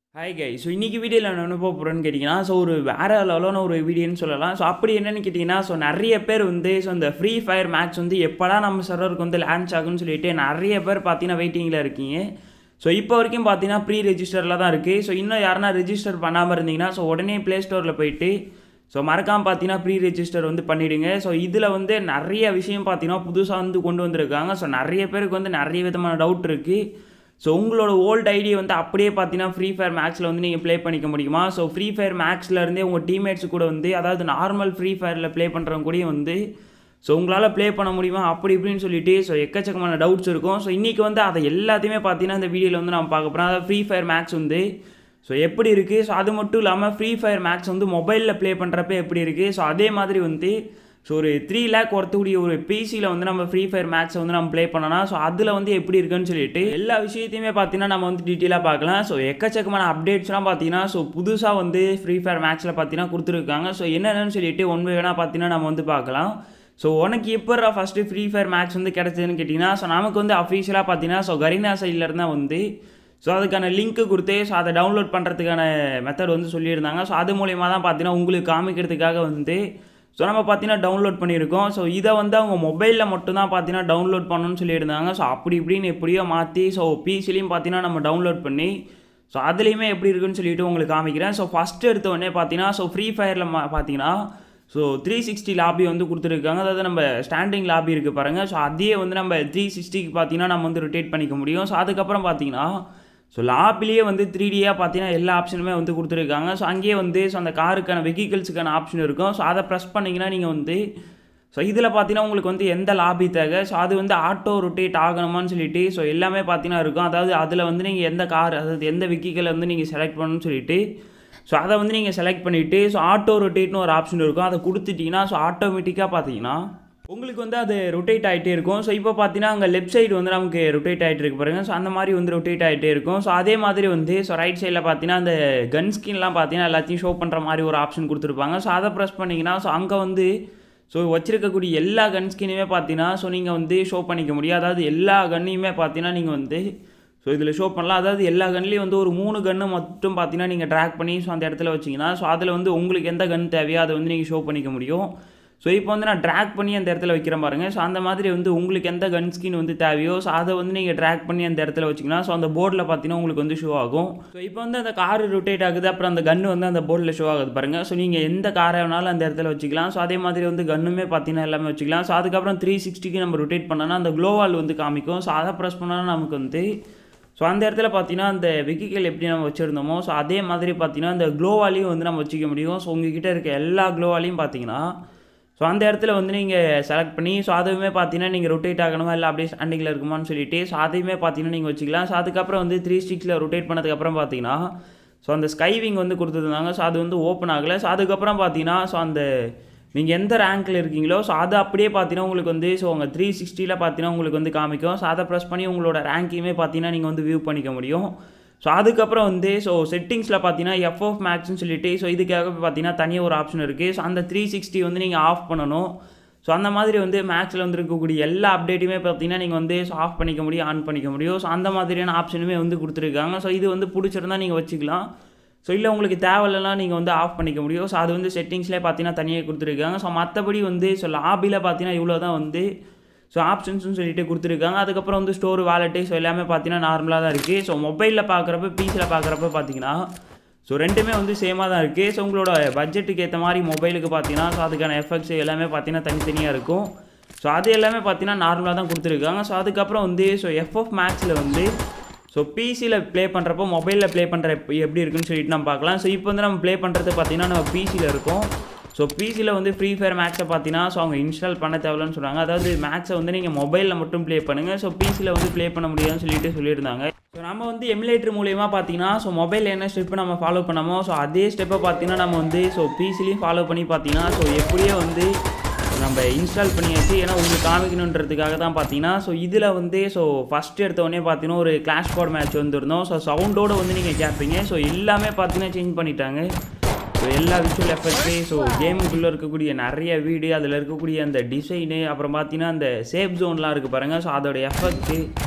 Hi guy so இன்றைக்கி வீடியோவில் நான் என்ன போக போகிறேன்னு கேட்டிங்கன்னா ஸோ ஒரு வேறு லெவலான ஒரு வீடியோன்னு சொல்லலாம் ஸோ அப்படி என்னென்னு கேட்டிங்கன்னா ஸோ நிறைய பேர் வந்து ஸோ இந்த ஃப்ரீ ஃபயர் மேட்ச் வந்து எப்போடா நம்ம சர்வருக்கு வந்து லான்ச் ஆகும்னு சொல்லிட்டு நிறைய பேர் பார்த்தீங்கன்னா வெயிட்டிங்கில் இருக்கீங்க ஸோ இப்போ வரைக்கும் பார்த்தீங்கன்னா ப்ரீ ரெஜிஸ்டரில் தான் இருக்குது ஸோ இன்னும் யாருனா ரெஜிஸ்டர் பண்ணாமல் இருந்தீங்கன்னா ஸோ உடனே ப்ளே ஸ்டோரில் போயிட்டு ஸோ மறக்காமல் பார்த்தீங்கன்னா ப்ரீ ரெஜிஸ்டர் வந்து பண்ணிவிடுங்க ஸோ இதில் வந்து நிறைய விஷயம் பார்த்தீங்கன்னா புதுசாக வந்து கொண்டு வந்திருக்காங்க ஸோ நிறைய பேருக்கு வந்து நிறைய விதமான டவுட் இருக்குது ஸோ உங்களோட ஓல்டு ஐடி வந்து அப்படியே பார்த்தீங்கன்னா ஃப்ரீ ஃபயர் மேக்ஸில் வந்து நீங்கள் ப்ளே பண்ணிக்க முடியுமா ஸோ ஃப்ரீ ஃபயர் மேக்ஸில் இருந்தே உங்கள் டீம்மேட்ஸ் கூட வந்து அதாவது நார்மல் ஃப்ரீ ஃபயரில் ப்ளே பண்ணுறவங்க கூடயும் வந்து ஸோ உங்களால் ப்ளே பண்ண முடியுமா அப்படி இப்படின்னு சொல்லிட்டு ஸோ எக்கச்சக்கமான டவுட்ஸ் இருக்கும் ஸோ இன்றைக்கி வந்து அதை எல்லாத்தையுமே பார்த்தீங்கன்னா இந்த வீடியோவில் வந்து நம்ம பார்க்க போகிறோம் அதாவது ஃப்ரீ ஃபயர் மேக்ஸ் வந்து ஸோ எப்படி இருக்குது ஸோ அது மட்டும் இல்லாமல் ஃப்ரீ ஃபயர் மேக்ஸ் வந்து மொபைலில் ப்ளே பண்ணுறப்ப எப்படி இருக்குது ஸோ அதே மாதிரி வந்து ஸோ ஒரு த்ரீ லேக் ஒருத்தக்கூடிய ஒரு பிசியில் வந்து நம்ம ஃப்ரீ ஃபயர் மேக்ஸை வந்து நம்ம ப்ளே பண்ணலாம் ஸோ அதில் வந்து எப்படி இருக்குன்னு சொல்லிட்டு எல்லா விஷயத்தையுமே பார்த்தீங்கன்னா நம்ம வந்து டீட்டெயிலாக பார்க்கலாம் ஸோ எக்கச்சக்கமான அப்டேட்ஸ்லாம் பார்த்தீங்கன்னா ஸோ புதுசாக வந்து ஃப்ரீ ஃபயர் மேக்ஸில் பார்த்தீங்கன்னா கொடுத்துருக்காங்க ஸோ என்னென்னு சொல்லிட்டு ஒன் பை ஒன்னாக பார்த்தீங்கன்னா நம்ம வந்து பார்க்கலாம் ஸோ உனக்கு எப்போ ஃபஸ்ட்டு ஃப்ரீ ஃபயர் மேக்ஸ் வந்து கிடச்சதுன்னு கேட்டிங்கன்னா ஸோ நமக்கு வந்து அஃபீஷியலாக பார்த்தீங்கன்னா ஸோ கரீனா சைடில் இருந்தால் வந்து ஸோ அதுக்கான லிங்க்கு கொடுத்து ஸோ அதை டவுன்லோட் பண்ணுறதுக்கான மெத்தட் வந்து சொல்லியிருந்தாங்க ஸோ அது மூலயமா தான் பார்த்தீங்கன்னா உங்களுக்கு காமிக்கிறதுக்காக வந்து ஸோ நம்ம பார்த்தீங்கன்னா டவுன்லோட் பண்ணியிருக்கோம் ஸோ இதை வந்து அவங்க மொபைலில் மட்டும்தான் பார்த்தீங்கன்னா டவுன்லோட் பண்ணணும்னு சொல்லியிருந்தாங்க ஸோ அப்படி இப்படின்னு எப்படியோ மாற்றி ஸோ பிசிலையும் பார்த்தீங்கன்னா நம்ம டவுன்லோட் பண்ணி ஸோ அதுலேயுமே எப்படி இருக்குன்னு சொல்லிட்டு உங்களுக்கு காமிக்கிறேன் ஸோ ஃபஸ்ட்டு எடுத்த உடனே பார்த்தீங்கன்னா ஸோ ஃப்ரீ ஃபயரில் பார்த்தீங்கன்னா ஸோ த்ரீ சிக்ஸ்டி லாபி வந்து கொடுத்துருக்காங்க அதாவது நம்ம ஸ்டாண்டிங் லாபி இருக்குது பாருங்கள் ஸோ அதையே வந்து நம்ம த்ரீ சிக்ஸ்டிக்கு பார்த்தீங்கன்னா நம்ம வந்து ரொட்டேட் பண்ணிக்க முடியும் ஸோ அதுக்கப்புறம் பார்த்தீங்கன்னா ஸோ லாபிலேயே வந்து த்ரீ டியாக பார்த்தீங்கன்னா எல்லா ஆப்ஷனுமே வந்து கொடுத்துருக்காங்க ஸோ அங்கேயே வந்து ஸோ அந்த காருக்கான வெஹிக்கிள்ஸுக்கான ஆப்ஷன் இருக்கும் ஸோ அதை ப்ரெஸ் பண்ணிங்கன்னா நீங்கள் வந்து ஸோ இதில் பார்த்தீங்கன்னா உங்களுக்கு வந்து எந்த லாபி தேவை ஸோ அது வந்து ஆட்டோ ரொட்டேட் ஆகணுமான்னு சொல்லிட்டு ஸோ எல்லாமே பார்த்தீங்கன்னா இருக்கும் அதாவது அதில் வந்து நீங்கள் எந்த கார் அதாவது எந்த வெஹிக்கிளை வந்து நீங்கள் செலக்ட் பண்ணணும்னு சொல்லிட்டு ஸோ அதை வந்து நீங்கள் செலக்ட் பண்ணிவிட்டு ஸோ ஆட்டோ ரொட்டேட்னு ஒரு ஆப்ஷன் இருக்கும் அதை கொடுத்துட்டிங்கன்னா ஸோ ஆட்டோமேட்டிக்காக பார்த்தீங்கன்னா உங்களுக்கு வந்து அது ரொட்டேட் ஆகிட்டே இருக்கும் ஸோ இப்போ பார்த்தீங்கன்னா அங்கே லெஃப்ட் சைடு வந்து நமக்கு ரொட்டேட் ஆகிட்டு இருக்கு பாருங்கள் ஸோ அந்த மாதிரி வந்து ரொட்டேட் ஆகிட்டே இருக்கும் ஸோ அதே மாதிரி வந்து ஸோ ரைட் சைடில் பார்த்தீங்கன்னா அந்த கன் ஸ்கின்லாம் பார்த்தீங்கன்னா எல்லாத்தையும் ஷோ பண்ணுற மாதிரி ஒரு ஆப்ஷன் கொடுத்துருப்பாங்க ஸோ அதை ப்ரெஸ் பண்ணிங்கன்னா ஸோ அங்கே வந்து ஸோ வச்சிருக்கக்கூடிய எல்லா கன் ஸ்கினையுமே பார்த்தீங்கன்னா ஸோ நீங்கள் வந்து ஷோ பண்ணிக்க முடியும் அதாவது எல்லா கன்னையுமே பார்த்தீங்கன்னா நீங்கள் வந்து ஸோ இதில் ஷோ பண்ணலாம் அதாவது எல்லா கன்லேயும் வந்து ஒரு மூணு கன்று மட்டும் பார்த்தீங்கன்னா நீங்கள் ட்ராக் பண்ணி ஸோ அந்த இடத்துல வச்சிங்கன்னா ஸோ அதில் வந்து உங்களுக்கு எந்த கன் தேவையோ அதை வந்து நீங்கள் ஷோ பண்ணிக்க முடியும் ஸோ இப்போ வந்து நான் ட்ராக் பண்ணி அந்த இடத்துல வைக்கிறேன் பாருங்கள் ஸோ அந்த மாதிரி வந்து உங்களுக்கு எந்த கன் ஸ்கின் வந்து தேவையோ ஸோ அதை வந்து நீங்கள் ட்ராக் பண்ணி அந்த இடத்துல வச்சிங்கன்னா ஸோ அந்த போர்டில் பார்த்தீங்கன்னா உங்களுக்கு வந்து ஷோ ஆகும் ஸோ இப்போ வந்து அந்த கார் ரொட்டேட் ஆகுது அப்புறம் அந்த கன்று வந்து அந்த போர்டில் ஷோ ஆகுது பாருங்கள் ஸோ நீங்கள் எந்த காரை வேணாலும் அந்த இடத்துல வச்சுக்கலாம் ஸோ அதே மாதிரி வந்து கன்னுமே பார்த்தீங்கன்னா எல்லாமே வச்சுக்கலாம் ஸோ அதுக்கப்புறம் த்ரீ சிக்ஸ்டிக்கு நம்ம ரொட்டேட் பண்ணோன்னா அந்த க்ளோவால் வந்து காமிக்கும் ஸோ அதை ப்ரெஸ் பண்ணோன்னா நமக்கு வந்து ஸோ அந்த இடத்துல பார்த்தீங்கன்னா அந்த வெஹிக்கிள் எப்படி நம்ம வச்சுருந்தோமோ ஸோ அதே மாதிரி பார்த்தீங்கன்னா அந்த க்ளோவாலையும் வந்து நம்ம வச்சுக்க முடியும் ஸோ உங்ககிட்ட இருக்க எல்லா க்ளோவாலையும் பார்த்தீங்கன்னா ஸோ அந்த இடத்துல வந்து நீங்கள் செலக்ட் பண்ணி ஸோ அதுவுமே பார்த்தீங்கன்னா நீங்கள் ரொட்டேட் ஆகணுமா இல்லை அப்படியே ஸ்டாண்டிங்கில் இருக்குமான்னு சொல்லிட்டு ஸோ அதையுமே பார்த்தீங்கன்னா நீங்கள் வச்சுக்கலாம் ஸோ அதுக்கப்புறம் வந்து த்ரீ ஸ்டிக்ஸில் ரொட்டேட் பண்ணதுக்கப்புறம் பார்த்தீங்கன்னா ஸோ அந்த ஸ்கைவிங் வந்து கொடுத்துருந்தாங்க ஸோ அது வந்து ஓப்பன் ஆகலை ஸோ அதுக்கப்புறம் பார்த்தீங்கன்னா ஸோ அந்த நீங்கள் எந்த ரேங்க்கில் இருக்கீங்களோ ஸோ அது அப்படியே பார்த்தீங்கன்னா உங்களுக்கு வந்து ஸோ உங்கள் த்ரீ சிக்ஸ்டியில் பார்த்தீங்கன்னா உங்களுக்கு வந்து காமிக்கும் ஸோ அதை ப்ரெஸ் பண்ணி உங்களோட ரேங்கையுமே பார்த்தீங்கன்னா நீங்கள் வந்து வியூ பண்ணிக்க முடியும் ஸோ அதுக்கப்புறம் வந்து ஸோ செட்டிங்ஸில் பார்த்தீங்கன்னா எஃப்எஃப் மேக்ஸ்னு சொல்லிட்டு ஸோ இதுக்காக பார்த்தீங்கன்னா தனியாக ஒரு ஆப்ஷன் இருக்குது ஸோ அந்த த்ரீ சிக்ஸ்டி வந்து நீங்கள் ஆஃப் பண்ணணும் ஸோ அந்த மாதிரி வந்து மேக்ஸில் வந்து இருக்கக்கூடிய எல்லா அப்டேட்டுமே பார்த்தீங்கன்னா நீங்கள் வந்து ஸோ ஆஃப் பண்ணிக்க முடியும் ஆன் பண்ணிக்க முடியும் ஸோ அந்த மாதிரியான ஆப்ஷனுமே வந்து கொடுத்துருக்காங்க ஸோ இது வந்து பிடிச்சிருந்தா நீங்கள் வச்சுக்கலாம் ஸோ இல்லை உங்களுக்கு தேவையில்லாம் நீங்கள் வந்து ஆஃப் பண்ணிக்க முடியும் ஸோ அது வந்து செட்டிங்ஸ்லேயே பார்த்தீங்கன்னா தனியாக கொடுத்துருக்காங்க ஸோ மற்றபடி வந்து ஸோ லாபியில் பார்த்தீங்கன்னா இவ்வளோ தான் வந்து ஸோ ஆப்ஷன்ஸ்னு சொல்லிட்டு கொடுத்துருக்காங்க அதுக்கப்புறம் வந்து ஸ்டோர் வாலெட்டு ஸோ எல்லாமே பார்த்தீங்கன்னா நார்மலாக தான் இருக்குது ஸோ மொபைலில் பார்க்குறப்ப பிசியில் பார்க்குறப்ப பார்த்தீங்கன்னா ஸோ ரெண்டுமே வந்து சேமாக தான் இருக்குது ஸோ உங்களோட பட்ஜெட்டுக்கு ஏற்ற மாதிரி மொபைலுக்கு பார்த்தீங்கன்னா ஸோ அதுக்கான எஃபெக்ட்ஸ் எல்லாமே பார்த்தீங்கன்னா தனித்தனியாக இருக்கும் ஸோ அது எல்லாமே பார்த்தீங்கன்னா நார்மலாக தான் கொடுத்துருக்காங்க ஸோ அதுக்கப்புறம் வந்து ஸோ எஃப்எஃப் மேக்ஸில் வந்து ஸோ பிசியில் ப்ளே பண்ணுறப்போ மொபைலில் ப்ளே பண்ணுற எப்படி இருக்குன்னு சொல்லிட்டு நம்ம பார்க்கலாம் ஸோ இப்போ வந்து நம்ம ப்ளே பண்ணுறது பார்த்தீங்கன்னா நம்ம பிசியில் இருக்கும் ஸோ பிசியில் வந்து ஃப்ரீ ஃபயர் மேக்ஸை பார்த்தீங்கன்னா ஸோ அவங்க இன்ஸ்டால் பண்ண தேவையில்லன்னு சொல்கிறாங்க அதாவது மேக்ஸை வந்து நீங்கள் மொபைலில் மட்டும் ப்ளே பண்ணுங்கள் ஸோ பிசியில் வந்து ப்ளே பண்ண முடியாதுன்னு சொல்லிட்டு சொல்லியிருந்தாங்க ஸோ நம்ம வந்து எமுலேட்டர் மூலியமாக பார்த்தீங்கன்னா ஸோ மொபைலில் என்ன ஸ்டெப்பு நம்ம ஃபாலோ பண்ணமோ ஸோ அதே ஸ்டெப்பை பார்த்தீங்கன்னா நம்ம வந்து ஸோ பிசிலையும் ஃபாலோ பண்ணி பார்த்தீங்கன்னா ஸோ எப்படியோ வந்து நம்ம இன்ஸ்டால் பண்ணியாச்சு ஏன்னா உங்களுக்கு காமிக்கணுன்றதுக்காக தான் பார்த்தீங்கன்னா ஸோ இதில் வந்து ஸோ ஃபஸ்ட்டு எடுத்தோடனே பார்த்தீங்கன்னா ஒரு கிளாஷ் கோட் மேட்ச் வந்துருந்தோம் ஸோ சவுண்டோடு வந்து நீங்கள் கேட்பீங்க ஸோ எல்லாமே பார்த்தீங்கன்னா சேஞ்ச் பண்ணிட்டாங்க ஸோ எல்லா விஷுவல் எஃபெக்ட்ஸு ஸோ கேமுக்குள்ளே இருக்கக்கூடிய நிறைய வீடு அதில் இருக்கக்கூடிய அந்த டிசைனு அப்புறம் பார்த்தீங்கன்னா அந்த சேஃப் ஜோன்லாம் இருக்குது பாருங்கள் ஸோ அதோட எஃபெக்ட்டு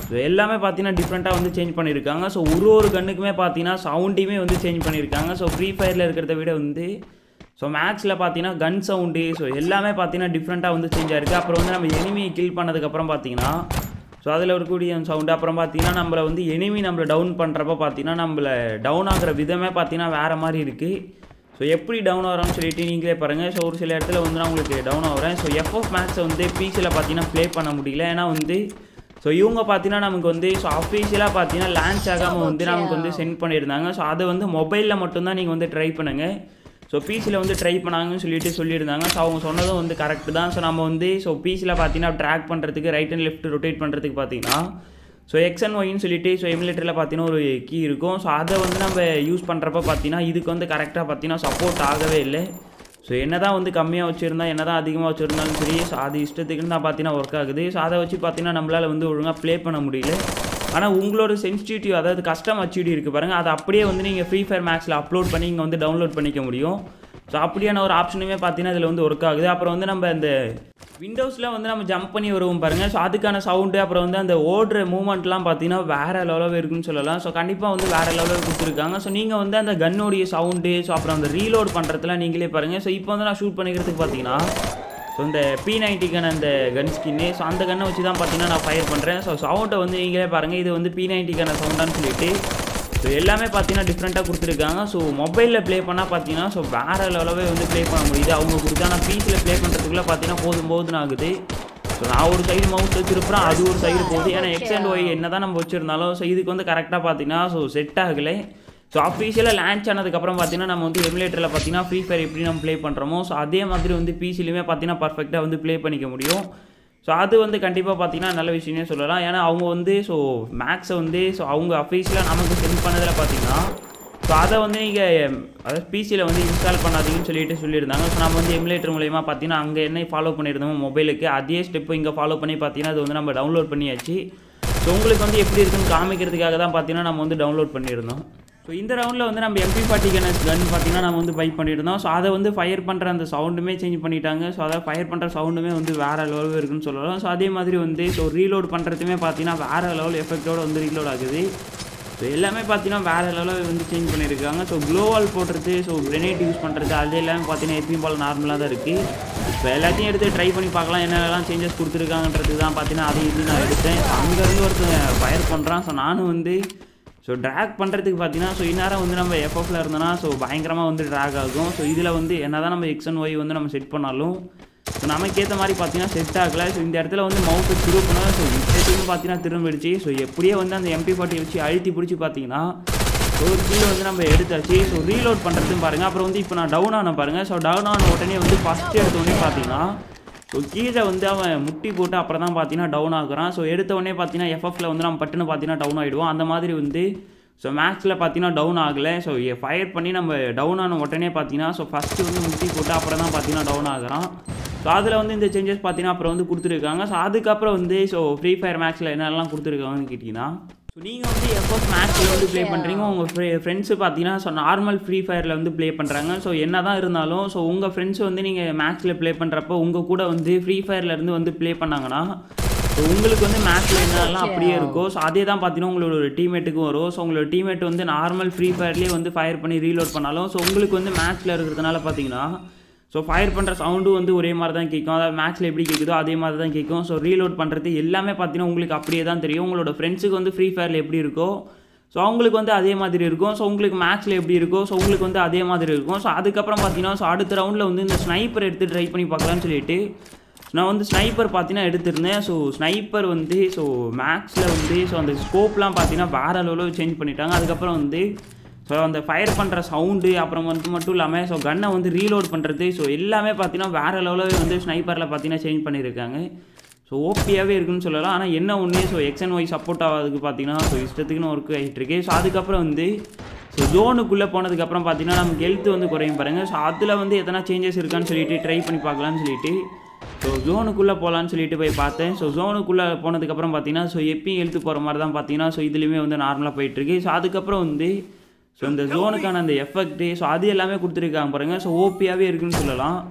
ஸோ எல்லாமே பார்த்தீங்கன்னா டிஃப்ரெண்ட்டாக வந்து சேஞ்ச் பண்ணியிருக்காங்க ஸோ ஒரு ஒரு கன்னுக்குமே பார்த்தீங்கன்னா சவுண்டையுமே வந்து சேஞ்ச் பண்ணியிருக்காங்க ஸோ ஃப்ரீ ஃபயரில் இருக்கிறத விட வந்து ஸோ மேக்ஸில் பார்த்தீங்கன்னா கன் சவுண்டு ஸோ எல்லாமே பார்த்தீங்கன்னா டிஃப்ரெண்ட்டாக வந்து சேஞ்ச் ஆயிருக்கு அப்புறம் வந்து நம்ம எனிமியை கில் பண்ணதுக்கப்புறம் பார்த்தீங்கன்னா ஸோ அதில் இருக்கக்கூடிய சவுண்டு அப்புறம் பார்த்தீங்கன்னா நம்மளை வந்து எனிமி நம்மளை டவுன் பண்ணுறப்ப பார்த்தீங்கன்னா நம்மளை டவுன் ஆகுற விதமே பார்த்தீங்கன்னா வேறு மாதிரி இருக்குது ஸோ எப்படி டவுன் ஆகிறோம்னு சொல்லிட்டு நீங்களே பாருங்கள் ஸோ ஒரு சில இடத்துல வந்து நான் உங்களுக்கு டவுன் ஆகிறேன் ஸோ எஃப்எஃப் மேக்ஸை வந்து பிசியில் பார்த்தீங்கன்னா ப்ளே பண்ண முடியல ஏன்னா வந்து ஸோ இவங்க பார்த்தீங்கன்னா நமக்கு வந்து ஸோ அஃபீஷியலாக பார்த்தீங்கன்னா லான்ச் ஆகாமல் வந்து நமக்கு வந்து சென்ட் பண்ணியிருந்தாங்க ஸோ அதை வந்து மொபைலில் மட்டும்தான் நீங்கள் வந்து ட்ரை பண்ணுங்கள் ஸோ பிசியில் வந்து ட்ரை பண்ணாங்கன்னு சொல்லிட்டு சொல்லியிருந்தாங்க ஸோ அவங்க சொன்னதும் வந்து கரெக்டு தான் ஸோ நம்ம வந்து ஸோ பிசியில் பார்த்தீங்கன்னா ட்ராக் பண்ணுறதுக்கு ரைட் அண்ட் லெஃப்ட் ரொட்டேட் பண்ணுறதுக்கு பார்த்தீங்கன்னா ஸோ எக்ஸ் அண்ட் ஒய்னு சொல்லிட்டு ஸோ எமுலேட்டரில் பார்த்தீங்கன்னா ஒரு கீ இருக்கும் ஸோ அதை வந்து நம்ம யூஸ் பண்ணுறப்ப பார்த்தீங்கன்னா இதுக்கு வந்து கரெக்டாக பார்த்தீங்கன்னா சப்போர்ட் ஆகவே இல்லை ஸோ என்ன தான் வந்து கம்மியாக வச்சுருந்தா என்ன தான் அதிகமாக வச்சுருந்தாலும் சரி ஸோ அது இஷ்டத்துக்குன்னு தான் பார்த்தீங்கன்னா ஒர்க் ஆகுது ஸோ அதை வச்சு பார்த்தீங்கன்னா நம்மளால் வந்து ஒழுங்காக ப்ளே பண்ண முடியல ஆனால் உங்களோட சென்சிட்டிவ் அதாவது கஸ்டம் அச்சீடி இருக்குது பாருங்கள் அதை அப்படியே வந்து நீங்கள் ஃப்ரீ ஃபயர் மேக்ஸில் அப்லோட் பண்ணி இங்கே வந்து டவுன்லோட் பண்ணிக்க முடியும் ஸோ அப்படியான ஒரு ஆப்ஷனுமே பார்த்தீங்கன்னா இதில் வந்து ஒர்க் ஆகுது அப்புறம் வந்து நம்ம இந்த விண்டோஸில் வந்து நம்ம ஜம்ப் பண்ணி வருவோம் பாருங்கள் ஸோ அதுக்கான சவுண்டு அப்புறம் வந்து அந்த ஓடுற மூமெண்ட்லாம் பார்த்தீங்கன்னா வேறு லெவலாகவே இருக்குன்னு சொல்லலாம் ஸோ கண்டிப்பாக வந்து வேறு லெவலில் கொடுத்துருக்காங்க ஸோ நீங்கள் வந்து அந்த கன்னோடைய சவுண்டு ஸோ அப்புறம் அந்த ரீலோட் பண்ணுறதுலாம் நீங்களே பாருங்கள் ஸோ இப்போ வந்து நான் ஷூட் பண்ணிக்கிறதுக்கு பார்த்தீங்கன்னா ஸோ இந்த பி நைன்ட்டிக்கான அந்த கன் ஸ்கின்னு ஸோ அந்த கன்னை வச்சு தான் பார்த்தீங்கன்னா நான் ஃபயர் பண்ணுறேன் ஸோ சவுண்டை வந்து நீங்களே பாருங்கள் இது வந்து பி நைன்ட்டிக்கான சவுண்டான்னு சொல்லிட்டு ஸோ எல்லாமே பார்த்தீங்கன்னா டிஃப்ரெண்ட்டாக கொடுத்துருக்காங்க ஸோ மொபைலில் ப்ளே பண்ணால் பார்த்தீங்கன்னா ஸோ வேறு லெவலாகவே வந்து ப்ளே பண்ண முடியுது அவங்க கொடுத்தா நான் பீஸில் ப்ளே பண்ணுறதுக்குள்ளே பார்த்தீங்கன்னா போதும் போதுன்னு ஆகுது ஸோ நான் ஒரு சைடு மவுஸ் வச்சிருப்பேன் அது ஒரு சைடு போகுது ஏன்னா எக்ஸ் அண்ட் ஒய் என்ன தான் நம்ம வச்சுருந்தாலும் ஸோ இதுக்கு வந்து கரெக்டாக பார்த்தீங்கன்னா ஸோ செட் ஆகலை ஸோ அஃபீஷியலாக லான்ச் ஆனதுக்கப்புறம் பார்த்தீங்கன்னா நம்ம வந்து எமுலேட்டரில் பார்த்தீங்கன்னா ஃப்ரீ ஃபயர் எப்படி நம்ம ப்ளே பண்ணுறோமோ ஸோ அதே மாதிரி வந்து பிசிலையுமே பார்த்தீங்கன்னா பர்ஃபெக்டாக வந்து ப்ளே பண்ணிக்க முடியும் ஸோ அது வந்து கண்டிப்பாக பார்த்தீங்கன்னா நல்ல விஷயமே சொல்லலாம் ஏன்னா அவங்க வந்து ஸோ மேக்ஸை வந்து ஸோ அவங்க அஃபீஷியலாக நமக்கு சென்ட் பண்ணதில் பார்த்தீங்கன்னா ஸோ அதை வந்து நீங்கள் அதாவது பிசியில் வந்து இன்ஸ்டால் பண்ணாதீங்கன்னு சொல்லிட்டு சொல்லியிருந்தாங்க ஸோ நம்ம வந்து எமுலேட்டர் மூலயமா பார்த்தீங்கன்னா அங்கே என்ன ஃபாலோ பண்ணியிருந்தோமோ மொபைலுக்கு அதே ஸ்டெப்பு இங்கே ஃபாலோ பண்ணி பார்த்தீங்கன்னா அது வந்து நம்ம டவுன்லோட் பண்ணியாச்சு ஸோ உங்களுக்கு வந்து எப்படி இருக்குன்னு காமிக்கிறதுக்காக தான் பார்த்தீங்கன்னா நம்ம வந்து டவுன்லோட் பண்ணியிருந்தோம் ஸோ இந்த ரவுண்டில் வந்து நம்ம எம்பி ஃபார்ட்டி கன் கன் பார்த்தீங்கன்னா நம்ம வந்து பை பண்ணியிருந்தோம் ஸோ அதை வந்து ஃபயர் பண்ணுற அந்த சவுண்டுமே சேஞ்ச் பண்ணிட்டாங்க ஸோ அதை ஃபயர் பண்ணுற சவுண்டுமே வந்து வேறு லெவலில் இருக்குன்னு சொல்லலாம் ஸோ அதே மாதிரி வந்து ஸோ ரீலோட் பண்ணுறதுமே பார்த்தீங்கன்னா வேறு லெவல் எஃபெக்டோட வந்து ரீலோட் ஆகுது ஸோ எல்லாமே பார்த்தீங்கன்னா வேறு லெவலில் வந்து சேஞ்ச் பண்ணியிருக்காங்க ஸோ க்ளோவால் போடுறது ஸோ கிரெனேட் யூஸ் பண்ணுறது அது எல்லாமே பார்த்தீங்கன்னா எப்பயும் போல் நார்மலாக தான் இருக்குது ஸோ எல்லாத்தையும் எடுத்து ட்ரை பண்ணி பார்க்கலாம் என்னென்னலாம் சேஞ்சஸ் கொடுத்துருக்காங்கன்றது தான் பார்த்தீங்கன்னா அது இது நான் எடுத்தேன் அங்கேருந்து ஒருத்தன் ஃபயர் பண்ணுறான் ஸோ நானும் வந்து ஸோ ட்ராக் பண்ணுறதுக்கு பார்த்தீங்கன்னா ஸோ இந்நேரம் வந்து நம்ம எஃப்எஃப்ல இருந்தோன்னா ஸோ பயங்கரமாக வந்து ட்ராக் ஆகும் ஸோ இதில் வந்து என்ன தான் நம்ம எக்ஸ் அண்ட் ஒய் வந்து நம்ம செட் பண்ணாலும் ஸோ நமக்கு ஏற்ற மாதிரி பார்த்தீங்கன்னா செட் ஆகலை ஸோ இந்த இடத்துல வந்து மவுஸை திரும்ப பண்ணால் ஸோ இப்போதைக்கு பார்த்தீங்கன்னா திரும்பிடுச்சு ஸோ எப்படியே வந்து அந்த எம்பி ஃபார்ட்டி வச்சு அழுத்தி பிடிச்சி பார்த்தீங்கன்னா ஒரு கீழே வந்து நம்ம எடுத்தாச்சு ஸோ ரீலோட் பண்ணுறதுன்னு பாருங்கள் அப்புறம் வந்து இப்போ நான் டவுன் ஆன பாருங்கள் ஸோ டவுன் ஆன உடனே வந்து ஃபஸ்ட்டு எடுத்த உடனே பார்த்தீங்கன்னா ஸோ கீழே வந்து அவன் முட்டி போட்டு அப்புறம் தான் பார்த்தீங்கன்னா டவுன் ஆகுறான் ஸோ எடுத்த உடனே பார்த்தீங்கன்னா எஃப்எஃப்ல வந்து நம்ம பட்டுன்னு பார்த்தீங்கன்னா டவுன் ஆகிடுவோம் அந்த மாதிரி வந்து ஸோ மேக்ஸில் பார்த்தீங்கன்னா டவுன் ஆகலை ஸோ ஃபயர் பண்ணி நம்ம டவுன் ஆன உடனே பார்த்தீங்கன்னா ஸோ ஃபஸ்ட்டு வந்து முட்டி போட்டு அப்புறம் தான் பார்த்தீங்கன்னா டவுன் ஆகுறான் ஸோ அதில் வந்து இந்த சேஞ்சஸ் பார்த்தீங்கன்னா அப்புறம் வந்து கொடுத்துருக்காங்க ஸோ அதுக்கப்புறம் வந்து ஸோ ஃப்ரீ ஃபயர் மேக்ஸில் என்னெல்லாம் கொடுத்துருக்காங்கன்னு கேட்டிங்கன்னா ஸோ நீங்கள் வந்து எஃப்எஸ் மேக்ஸில் வந்து ப்ளே பண்ணுறீங்க உங்கள் ஃப்ரெ ஃப்ரெண்ட்ஸு பார்த்தீங்கன்னா ஸோ நார்மல் ஃப்ரீ ஃபயரில் வந்து ப்ளே பண்ணுறாங்க ஸோ என்ன தான் இருந்தாலும் ஸோ உங்கள் ஃப்ரெண்ட்ஸ் வந்து நீங்கள் மேக்ஸில் ப்ளே பண்ணுறப்போ உங்கள் கூட வந்து ஃப்ரீ ஃபயர்லேருந்து வந்து ப்ளே பண்ணாங்கன்னா ஸோ உங்களுக்கு வந்து மேட்ச்சில் என்னெல்லாம் அப்படியே இருக்கோ ஸோ அதே தான் பார்த்தீங்கன்னா உங்களோட ஒரு டீமேட்டுக்கும் வரும் ஸோ உங்களோட டீமேட் வந்து நார்மல் ஃப்ரீ ஃபயர்லேயே வந்து ஃபயர் பண்ணி ரீலோட் பண்ணாலும் ஸோ உங்களுக்கு வந்து மேட்ச்சில் இருக்கிறதுனால பார்த்தீங்கன்னா ஸோ ஃபயர் பண்ணுற சவுண்டும் வந்து ஒரே மாதிரி தான் கேட்கும் அதாவது மேட்ச்சில் எப்படி கேட்குதோ அதே மாதிரி தான் கேட்கும் ஸோ ரீலோட் பண்ணுறது எல்லாமே பார்த்தீங்கன்னா உங்களுக்கு அப்படியே தான் தெரியும் உங்களோட ஃப்ரெண்ட்ஸுக்கு வந்து ஃப்ரீ ஃபயரில் எப்படி இருக்கோ ஸோ அவங்களுக்கு வந்து அதே மாதிரி இருக்கும் ஸோ உங்களுக்கு மேட்ச்சில் எப்படி இருக்கோ ஸோ உங்களுக்கு வந்து அதே மாதிரி இருக்கும் ஸோ அதுக்கப்புறம் பார்த்தீங்கன்னா ஸோ அடுத்த ரவுண்டில் வந்து இந்த ஸ்னைப்பர் எடுத்து ட்ரை பண்ணி பார்க்கலான்னு சொல்லிட்டு நான் வந்து ஸ்னைப்பர் பார்த்தீங்கன்னா எடுத்திருந்தேன் ஸோ ஸ்னைப்பர் வந்து ஸோ மேக்ஸில் வந்து ஸோ அந்த ஸ்கோப்லாம் பார்த்தீங்கன்னா வேறு லெவலில் சேஞ்ச் பண்ணிட்டாங்க அதுக்கப்புறம் வந்து ஸோ அந்த ஃபயர் பண்ணுற சவுண்டு அப்புறம் வந்து மட்டும் இல்லாமல் ஸோ கன்னை வந்து ரீலோட் பண்ணுறது ஸோ எல்லாமே பார்த்தீங்கன்னா வேறு லெவலில் வந்து ஸ்னைப்பரில் பார்த்தீங்கன்னா சேஞ்ச் பண்ணியிருக்காங்க ஸோ ஓபியாகவே இருக்குன்னு சொல்லலாம் ஆனால் என்ன ஒன்று so X and Y support ஆகாதுக்கு பார்த்தீங்கன்னா ஸோ இஷ்டத்துக்குன்னு ஒர்க் ஆகிட்டு இருக்கு ஸோ அதுக்கப்புறம் வந்து ஸோ ஜோனுக்குள்ளே போனதுக்கப்புறம் பார்த்தீங்கன்னா நமக்கு ஹெல்த் வந்து குறையும் பாருங்கள் ஸோ அதில் வந்து எத்தனை சேஞ்சஸ் இருக்கான்னு சொல்லிட்டு ட்ரை பண்ணி பார்க்கலான்னு சொல்லிட்டு ஸோ ஜோனுக்குள்ளே போகலான்னு சொல்லிட்டு போய் பார்த்தேன் ஸோ ஜோனுக்குள்ளே போனதுக்கப்புறம் பார்த்தீங்கன்னா ஸோ எப்பயும் எழுத்து போகிற மாதிரி தான் பார்த்தீங்கன்னா ஸோ இதுலேயுமே வந்து நார்மலாக போயிட்டுருக்கு ஸோ அதுக்கப்புறம் வந்து ஸோ இந்த ஜோனுக்கான அந்த எஃபெக்ட்டு ஸோ அது எல்லாமே கொடுத்துருக்காங்க பாருங்கள் ஸோ ஓபியாகவே இருக்குன்னு சொல்லலாம்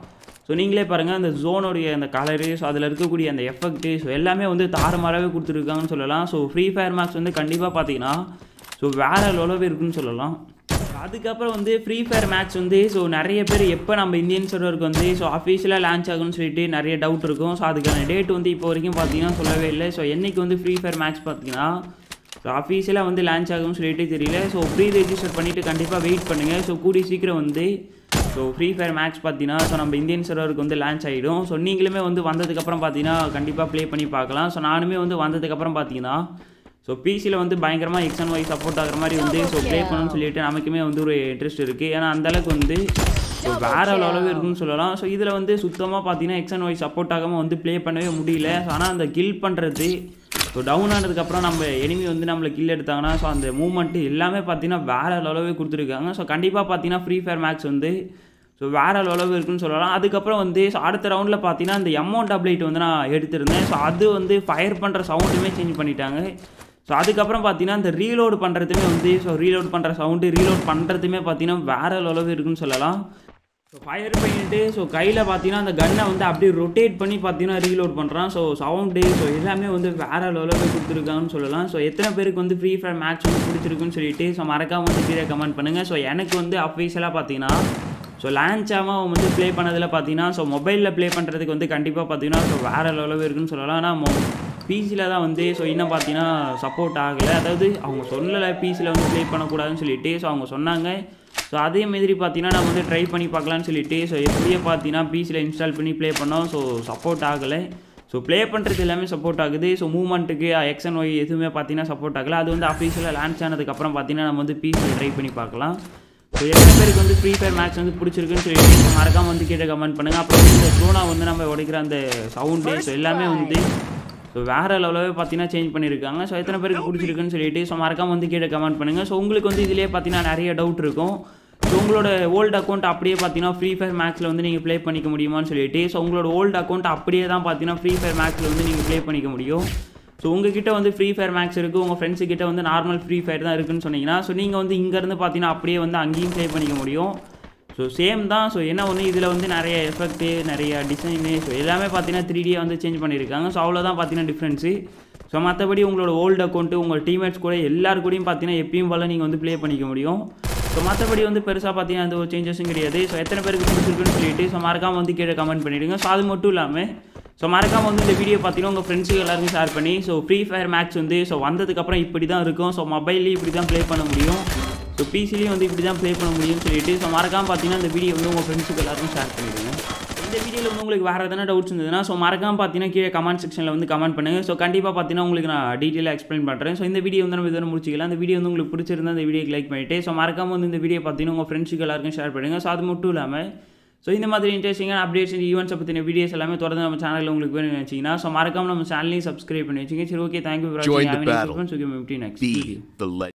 ஸோ நீங்களே பாருங்கள் அந்த ஜோனுடைய அந்த கலரு ஸோ அதில் இருக்கக்கூடிய அந்த எஃபெக்ட்டு ஸோ எல்லாமே வந்து தாறுமாறாகவே கொடுத்துருக்காங்கன்னு சொல்லலாம் ஸோ ஃப்ரீ ஃபயர் மேக்ஸ் வந்து கண்டிப்பாக பார்த்தீங்கன்னா ஸோ வேறு லெவலவே இருக்குன்னு சொல்லலாம் அதுக்கப்புறம் வந்து ஃப்ரீ ஃபயர் மேட்ச் வந்து ஸோ நிறைய பேர் எப்போ நம்ம இந்தியன் சர்வருக்கு வந்து ஸோ அஃபீஷியலாக லான்ச் ஆகும்னு சொல்லிட்டு நிறைய டவுட் இருக்கும் ஸோ அதுக்கான டேட் வந்து இப்போ வரைக்கும் பார்த்தீங்கன்னா சொல்லவே இல்லை ஸோ என்னைக்கு வந்து ஃப்ரீ ஃபயர் மேட்ச் பார்த்தீங்கன்னா ஸோ அஃபீஷியலாக வந்து லான்ச் ஆகும்னு சொல்லிட்டு தெரியல ஸோ ப்ரீ ரெஜிஸ்டர் பண்ணிவிட்டு கண்டிப்பாக வெயிட் பண்ணுங்கள் ஸோ கூடி சீக்கிரம் வந்து ஸோ ஃப்ரீ ஃபயர் மேட்ச் பார்த்தீங்கன்னா ஸோ நம்ம இந்தியன் சர்வருக்கு வந்து லான்ச் ஆகிடும் ஸோ நீங்களுமே வந்து வந்ததுக்கப்புறம் பார்த்தீங்கன்னா கண்டிப்பாக ப்ளே பண்ணி பார்க்கலாம் ஸோ நானுமே வந்து வந்ததுக்கப்புறம் பார்த்தீங்கன்னா ஸோ பிசியில் வந்து பயங்கரமாக எக்ஸ் அண்ட் ஒய் சப்போர்ட் ஆகிற மாதிரி வந்து ஸோ ப்ளே பண்ணணும்னு சொல்லிட்டு நமக்குமே வந்து ஒரு இன்ட்ரெஸ்ட் இருக்குது ஏன்னா அந்தளவுக்கு வந்து ஸோ வேறு அளவு இருக்குன்னு சொல்லலாம் ஸோ இதில் வந்து சுத்தமாக பார்த்தீங்கன்னா எக்ஸ் அண்ட் ஒய் சப்போர்ட் ஆகாமல் வந்து ப்ளே பண்ணவே முடியல ஸோ ஆனால் அந்த கில் பண்ணுறது ஸோ டவுன் ஆனதுக்கப்புறம் நம்ம எனிமி வந்து நம்மளை கில் எடுத்தாங்கன்னா ஸோ அந்த மூமெண்ட்டு எல்லாமே பார்த்தீங்கன்னா வேறு லெவலவே கொடுத்துருக்காங்க ஸோ கண்டிப்பாக பார்த்தீங்கன்னா ஃப்ரீ ஃபயர் மேக்ஸ் வந்து ஸோ வேறு லெவலவு இருக்குன்னு சொல்லலாம் அதுக்கப்புறம் வந்து ஸோ அடுத்த ரவுண்டில் பார்த்தீங்கன்னா இந்த எமௌண்ட் அப்டேட் வந்து நான் எடுத்திருந்தேன் ஸோ அது வந்து ஃபயர் பண்ணுற சவுண்டுமே சேஞ்ச் பண்ணிட்டாங்க ஸோ அதுக்கப்புறம் பார்த்தீங்கன்னா இந்த ரீலோடு பண்ணுறதுமே வந்து ஸோ ரீலோட் பண்ணுற சவுண்டு ரீலோட் பண்ணுறதுமே பார்த்தீங்கன்னா வேறு லெவலவு இருக்குன்னு சொல்லலாம் ஸோ ஃபயர் பண்ணிட்டு ஸோ கையில் பார்த்தீங்கன்னா அந்த கன்னை வந்து அப்படியே ரொட்டேட் பண்ணி பார்த்தீங்கன்னா ரீலோட் பண்ணுறான் ஸோ சவுண்டு ஸோ எல்லாமே வந்து வேறு லெவலில் கொடுத்துருக்காங்கன்னு சொல்லலாம் ஸோ எத்தனை பேருக்கு வந்து ஃப்ரீ ஃபயர் மேட்ச் வந்து பிடிச்சிருக்குன்னு சொல்லிட்டு ஸோ மறக்காம வந்து கீழே கமெண்ட் பண்ணுங்கள் ஸோ எனக்கு வந்து அஃபீஷியலாக பார்த்தீங்கன்னா ஸோ லான்ச்சாமல் வந்து ப்ளே பண்ணதில் பார்த்தீங்கன்னா ஸோ மொபைலில் ப்ளே பண்ணுறதுக்கு வந்து கண்டிப்பாக பார்த்தீங்கன்னா ஸோ வேறு லெவலில் இருக்குன்னு சொல்லலாம் ஆனால் மொ பிசியில் தான் வந்து ஸோ இன்னும் பார்த்தீங்கன்னா சப்போர்ட் ஆகலை அதாவது அவங்க சொல்லலை பிசியில் வந்து ப்ளே பண்ணக்கூடாதுன்னு சொல்லிட்டு ஸோ அவங்க சொன்னாங்க ஸோ அதே மாதிரி பார்த்தீங்கன்னா நம்ம வந்து ட்ரை பண்ணி பார்க்கலான்னு சொல்லிட்டு ஸோ எப்படியே பார்த்தீங்கன்னா பிசியில் இன்ஸ்டால் பண்ணி ப்ளே பண்ணோம் ஸோ சப்போர்ட் ஆகலை ஸோ ப்ளே பண்ணுறது எல்லாமே சப்போர்ட் ஆகுது ஸோ மூவ்மெண்ட்டுக்கு எக்ஸ் அண்ட் ஒய் எதுவுமே பார்த்தீங்கன்னா சப்போர்ட் ஆகலை அது வந்து அஃபீஷியலாக லான்ச் ஆனதுக்கப்புறம் பார்த்தீங்கன்னா நம்ம வந்து பிசியில் ட்ரை பண்ணி பார்க்கலாம் ஸோ எத்தனை பேருக்கு வந்து ஃப்ரீ ஃபயர் மேட்ச் வந்து பிடிச்சிருக்குன்னு சொல்லிட்டு மறக்காம வந்து கீழே கமெண்ட் பண்ணுங்கள் அப்புறம் வந்து இந்த ட்ரோனா வந்து நம்ம உடைக்கிற அந்த சவுண்டு ஸோ எல்லாமே வந்து ஸோ வேறு லெவலாகவே பார்த்தீங்கன்னா சேஞ்ச் பண்ணியிருக்காங்க ஸோ எத்தனை பேருக்கு பிடிச்சிருக்குன்னு சொல்லிட்டு ஸோ மறக்காம வந்து கீழே கமெண்ட் பண்ணுங்கள் ஸோ உங்களுக்கு வந்து இதிலே பார்த்தீங்கன்னா நிறைய டவுட் இருக்கும் ஸோ உங்களோட ஓல்டு அக்கௌண்ட் அப்படியே பார்த்தீங்கன்னா ஃப்ரீ ஃபயர் மேக்ஸில் வந்து நீங்கள் ப்ளே பண்ணிக்க முடியுமான்னு சொல்லிட்டு ஸோ உங்களோட ஓல்டு அக்கௌண்ட் அப்படியே தான் பார்த்தீங்கன்னா ஃப்ரீ ஃபயர் மேக்ஸில் வந்து நீங்கள் ப்ளே பண்ணிக்க முடியும் ஸோ உங்ககிட்ட வந்து ஃப்ரீ ஃபயர் மேக்ஸ் இருக்குது உங்கள் ஃப்ரெண்ட்ஸு கிட்ட வந்து நார்மல் ஃப்ரீ ஃபயர் தான் இருக்குன்னு சொன்னீங்கன்னா ஸோ நீங்கள் வந்து இங்கேருந்து பார்த்தீங்கன்னா அப்படியே வந்து அங்கேயும் ப்ளே பண்ணிக்க முடியும் ஸோ சேம் தான் ஸோ என்ன ஒன்று இதில் வந்து நிறைய எஃபெக்ட்டு நிறைய டிசைனு ஸோ எல்லாமே பார்த்தீங்கன்னா த்ரீ டியை வந்து சேஞ்ச் பண்ணியிருக்காங்க ஸோ அவ்வளோதான் பார்த்தீங்கன்னா டிஃப்ரென்ஸு ஸோ மற்றபடி உங்களோட ஓல்டு அக்கௌண்ட்டு உங்கள் டீம்மேட்ஸ் கூட எல்லாரு கூடயும் பார்த்தீங்கன்னா எப்பயும் போல் நீங்கள் வந்து ப்ளே பண்ணிக்க முடியும் ஸோ மற்றபடி வந்து பெருசாக பார்த்தீங்கன்னா அந்த ஒரு சேஞ்சஸும் கிடையாது ஸோ எத்தனை பேருக்கு பிடிச்சிருக்குன்னு சொல்லிட்டு ஸோ மறக்காமல் வந்து கீழே கமெண்ட் பண்ணிவிடுங்க ஸோ அது மட்டும் இல்லாமல் ஸோ மறக்காமல் வந்து இந்த வீடியோ பார்த்தீங்கன்னா உங்கள் ஃப்ரெண்ட்ஸுக்கு எல்லாருக்கும் ஷேர் பண்ணி ஸோ ஃப்ரீ ஃபயர் மேட்ச் வந்து ஸோ வந்ததுக்கப்புறம் இப்படி தான் இருக்கும் ஸோ மொபைல்லையும் இப்படி தான் ப்ளே பண்ண முடியும் ஸோ பிசிலையும் வந்து இப்படி தான் ப்ளே பண்ண முடியும்னு சொல்லிட்டு ஸோ மறக்காமல் பார்த்தீங்கன்னா இந்த வீடியோ வந்து உங்கள் ஃப்ரெண்ட்ஸுக்கு எல்லாருக்கும் ஷேர் பண்ணிவிடுங்க இந்த வீடியோவில் வந்து உங்களுக்கு வேறு எதனா டவுட்ஸ் இருந்ததுன்னா ஸோ மறக்காம பார்த்தீங்கன்னா கீழே கமெண்ட் செக்ஷனில் வந்து கமெண்ட் பண்ணுங்கள் ஸோ கண்டிப்பாக பார்த்தீங்கன்னா உங்களுக்கு நான் டீட்டெயிலாக எக்ஸ்பிளைன் பண்ணுறேன் ஸோ இந்த வீடியோ வந்து நம்ம இதோட முடிச்சிக்கலாம் இந்த வீடியோ வந்து உங்களுக்கு பிடிச்சிருந்தா இந்த வீடியோக்கு லைக் பண்ணிட்டு ஸோ மறக்காம வந்து இந்த வீடியோ பார்த்தீங்கன்னா உங்கள் ஃப்ரெண்ட்ஸுக்கு எல்லாருக்கும் ஷேர் பண்ணுங்கள் ஸோ அது மட்டும் இல்லாமல் ஸோ இந்த மாதிரி இன்ட்ரெஸ்டிங்கான அப்டேட்ஸ் இந்த ஈவெண்ட்ஸை பற்றின வீடியோஸ் எல்லாமே தொடர்ந்து நம்ம சேனலில் உங்களுக்கு வேணும்னு நினச்சிங்கன்னா ஸோ மறக்காம நம்ம சேனலையும் சப்ஸ்கிரைப் பண்ணி வச்சுங்க சரி okay thank you for Join the வாட்சிங் battle. Next Be video the legend.